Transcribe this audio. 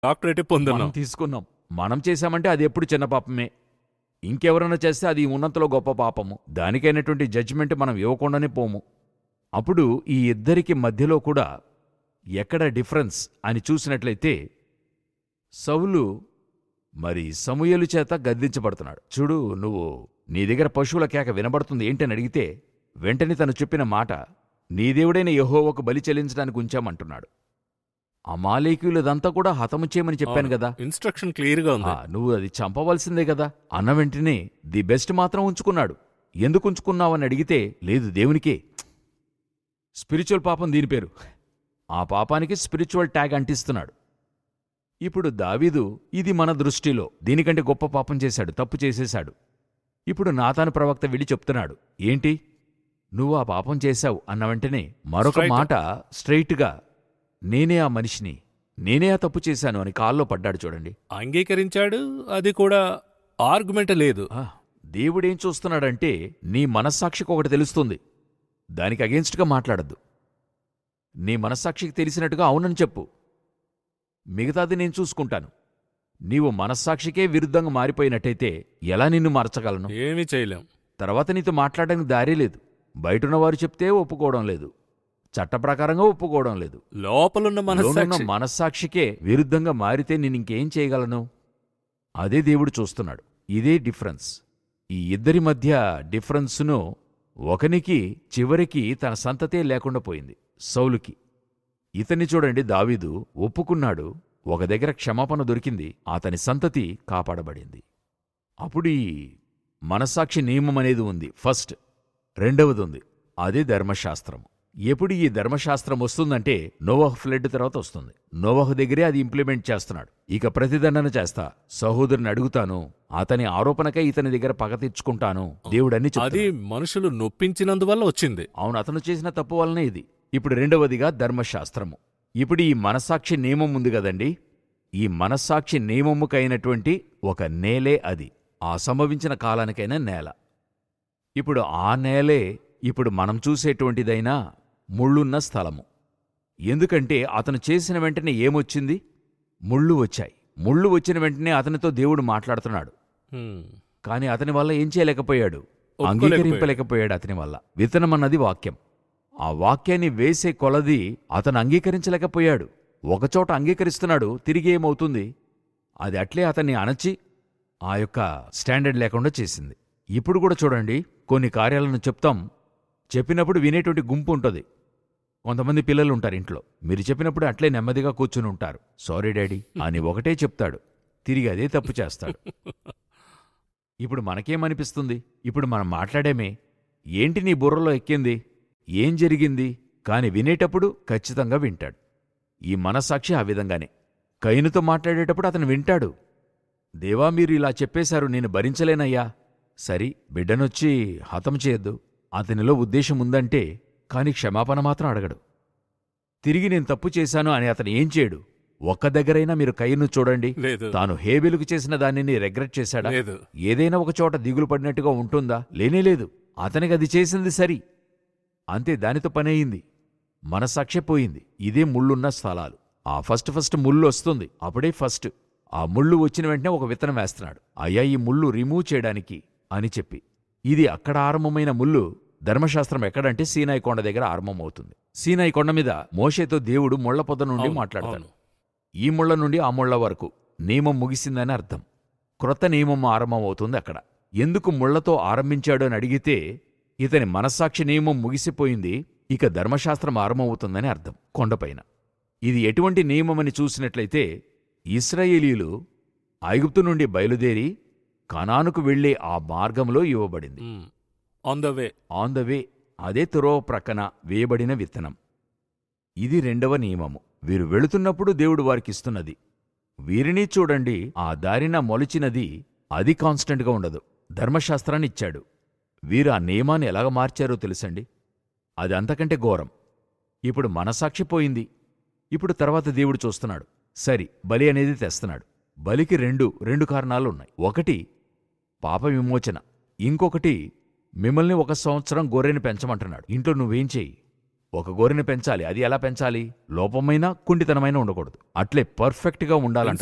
Doctorate పొందున్నాం మనం తీసుకున్నాం మనం చేశామంటే అది ఎప్పుడు చిన్న పాపమే ఇంకెవరైనా చేస్తే అది ఉన్నంతలో గొప్ప పాపము దానికైనటువంటి జడ్జిమెంట్ మనం ఇవ్వకుండానే పోము అప్పుడు ఈ ఇద్దరికి మధ్యలో కూడా ఎక్కడ డిఫరెన్స్ అని చూసినట్లయితే సౌలు మరి సమూయలు చేత గద్దించబడుతున్నాడు చూడు నువ్వు నీ దగ్గర పశువుల కేక వినబడుతుంది ఏంటని అడిగితే వెంటనే తను చెప్పిన మాట నీ దేవుడైన యెహోవాకు బలి చెల్లించడానికి ఉంచామంటున్నాడు అమాలేకులదంతా కూడా హతము చేయమని చెప్పాను కదా ఇన్స్ట్రక్షన్ క్లియర్ గా ఉంది ఆ, నువ్వు అది చంపవలసిందే కదా అన్న వెంటనే ది బెస్ట్ మాత్రం ఉంచుకున్నాడు ఎందుకు ఉంచుకున్నావని అడిగితే లేదు దేవునికే స్పిరిచువల్ పాపం దీని పేరు ఆ పాపానికి స్పిరిచువల్ ట్యాగ్ అంటిస్తున్నాడు ఇప్పుడు దావీదు ఇది మన దృష్టిలో దీనికంటే గొప్ప పాపం చేశాడు తప్పు చేసేశాడు ఇప్పుడు నాతాను ప్రవక్త వెళ్ళి చెప్తున్నాడు ఏంటి నువ్వు ఆ పాపం చేశావు అన్న వెంటనే మరొక Straight. మాట స్ట్రైట్గా నేనే ఆ మనిషిని నేనే ఆ తప్పు చేశాను అని కాల్లో పడ్డాడు చూడండి అంగీకరించాడు అది కూడా ఆర్గ్యుమెంట్ లేదు ఆ, దేవుడేం చూస్తున్నాడంటే నీ మనస్సాక్షికి ఒకటి తెలుస్తుంది దానికి అగేన్స్ట్గా మాట్లాడద్దు నీ మనస్సాక్షికి తెలిసినట్టుగా అవునని చెప్పు మిగతాది నేను చూసుకుంటాను నీవు మనస్సాక్షికే విరుద్ధంగా మారిపోయినట్టయితే ఎలా నిన్ను మార్చగలను ఏమీ చేయలేం తర్వాత నీతో మాట్లాడడానికి దారి లేదు బయటున్నవారు చెప్తే ఒప్పుకోవడం లేదు చట్ట ప్రకారంగా ఒప్పుకోవడం లేదు లోపలున్న లోనున్న మనస్సాక్షి మనస్సాక్షికే విరుద్ధంగా మారితే నేనింకేం చేయగలను అదే దేవుడు చూస్తున్నాడు ఇదే డిఫరెన్స్ ఈ ఇద్దరి మధ్య డిఫరెన్స్ను ఒకనికి చివరికి తన సంతతే లేకుండా పోయింది సౌలుకి ఇతన్ని చూడండి దావీదు ఒప్పుకున్నాడు ఒక దగ్గర క్షమాపణ దొరికింది అతని సంతతి కాపాడబడింది అప్పుడు ఈ మనస్సాక్షి నియమం అనేది ఉంది ఫస్ట్ రెండవది ఉంది అదే ధర్మశాస్త్రం ఎప్పుడు ఈ ధర్మశాస్త్రం వస్తుందంటే నోవహ్ ఫ్లడ్ తర్వాత వస్తుంది నోవహ్ దగ్గరే అది ఇంప్లిమెంట్ చేస్తున్నాడు ఇక ప్రతిదండన చేస్తా సహోదరుని అడుగుతాను అతని ఆరోపణకై ఇతని దగ్గర పగ తెచ్చుకుంటాను దేవుడని అది చెప్తున్నాడు. మనుషులు నొప్పించినందువల్ల వచ్చింది అవును అతను చేసిన తప్పు వలనే ఇది ఇప్పుడు రెండవదిగా ధర్మశాస్త్రము ఇప్పుడు ఈ మనస్సాక్షి నియమం ఉంది కదండి ఈ మనస్సాక్షి నియమముకైనటువంటి ఒక నేలే అది ఆ సంభవించిన కాలానికైన నేల ఇప్పుడు ఆ నేలే ఇప్పుడు మనం చూసేటువంటిదైనా ముళ్ళున్న స్థలము ఎందుకంటే అతను చేసిన వెంటనే ఏమొచ్చింది ముళ్ళు వచ్చాయి ముళ్ళు వచ్చిన వెంటనే అతనితో దేవుడు మాట్లాడుతున్నాడు హ్మ్. కాని అతని వల్ల ఏం చేయలేకపోయాడు ఒప్పుకోలేకపోయాడు. అంగీకరింపలేకపోయాడు అతని వల్ల విత్తనమన్నది వాక్యం ఆ వాక్యాన్ని వేసే కొలది అతను అంగీకరించలేకపోయాడు ఒకచోట అంగీకరిస్తున్నాడు తిరిగి ఏమవుతుంది అది అట్లే అతన్ని అణచి ఆ యొక్క స్టాండర్డ్ లేకుండా చేసింది ఇప్పుడు కూడా చూడండి కొన్ని కార్యాలను చెప్తాం చెప్పినప్పుడు వినేటువంటి గుంపు ఉంటుంది కొంతమంది పిల్లలు ఉంటారు ఇంట్లో మీరు చెప్పినప్పుడు అట్లే నెమ్మదిగా కూర్చుని ఉంటారు సారీ డాడీ అని ఒకటే చెప్తాడు తిరిగి అదే తప్పు చేస్తాడు ఇప్పుడు మనకేమనిపిస్తుంది ఇప్పుడు మనం మాట్లాడేమే ఏంటి నీ బుర్రలో ఎక్కింది ఏం జరిగింది కాని వినేటప్పుడు ఖచ్చితంగా వింటాడు ఈ మనస్సాక్షి ఆ విధంగానే కైనుతో మాట్లాడేటప్పుడు అతను వింటాడు దేవా మీరు ఇలా చెప్పేశారు నేను భరించలేనయ్యా సరి బిడ్డనొచ్చి హతం చేయొద్దు అతనిలో ఉద్దేశం ఉందంటే కాని క్షమాపణ మాత్రం అడగడు తిరిగి నేను తప్పు చేశాను అని అతను ఏం చేయడు ఒక్క దగ్గరైనా మీరు కయ్యను చూడండి లేదు తాను హేబెలుకు చేసిన దానిని రెగ్రెట్ చేశాడా లేదు ఏదైనా ఒక చోట దిగులు పడినట్టుగా ఉంటుందా లేనేలేదు అతనికి అది చేసింది సరి అంతే దానితో పనయింది మనసాక్షి పోయింది ఇదే ముళ్ళున్న స్థలాలు ఆ ఫస్ట్ ఫస్ట్ ముళ్ళు వస్తుంది అప్పుడే ఫస్ట్ ఆ ముళ్ళు వచ్చిన వెంటనే ఒక విత్తనం వేస్తున్నాడు అయ్యా ఈ ముళ్ళు రిమూవ్ చేయడానికి అని చెప్పి ఇది అక్కడ ఆరంభమైన ముళ్ళు ధర్మశాస్త్రం ఎక్కడంటే సీనాయి కొండ దగ్గర ఆరంభమవుతుంది సీనాయి కొండ మీద మోషేతో దేవుడు ముళ్ల పొద నుండి అవును, మాట్లాడతాడు అవును. ఈ ముళ్ళ నుండి ఆ ముళ్ళ వరకు నియమం ముగిసిందని అర్థం క్రొత్త నియమం ఆరంభమవుతుంది అక్కడ ఎందుకు ముళ్లతో ఆరంభించాడు అని అడిగితే ఇతని మనస్సాక్షి నియమం ముగిసిపోయింది ఇక ధర్మశాస్త్రం ఆరంభమవుతుందని అర్థం కొండపైన ఇది ఎటువంటి నియమమని చూసినట్లయితే ఇస్రాయేలీలు ఐగుప్తు నుండి బయలుదేరి కనానుకు వెళ్లే ఆ మార్గంలో ఇవ్వబడింది on the way on the way అదే తురవ ప్రక్కన వేయబడిన విత్తనం ఇది రెండవ నియమము వీరు వెళుతున్నప్పుడు దేవుడు వారికిస్తున్నది వీరిని చూడండి ఆ దారిన మొలిచినది అది కాన్స్టెంట్గా ఉండదు ధర్మశాస్త్రాన్ని ఇచ్చాడు వీరు ఆ నియమాన్ని ఎలాగ మార్చారో తెలుసండి అది అంతకంటే ఘోరం ఇప్పుడు మనసాక్షి పోయింది ఇప్పుడు తర్వాత దేవుడు చూస్తున్నాడు సరి బలి అనేది తెస్తున్నాడు బలికి రెండు రెండు కారణాలున్నాయి ఒకటి పాప విమోచన ఇంకొకటి మిమ్మల్ని ఒక సంవత్సరం గొర్రెని పెంచమంటున్నాడు ఇంట్లో నువ్వేం చెయ్యి ఒక గోరిని పెంచాలి అది ఎలా పెంచాలి లోపమైన కుండితనమైన ఉండకూడదు అట్లే పర్ఫెక్ట్గా ఉండాలంట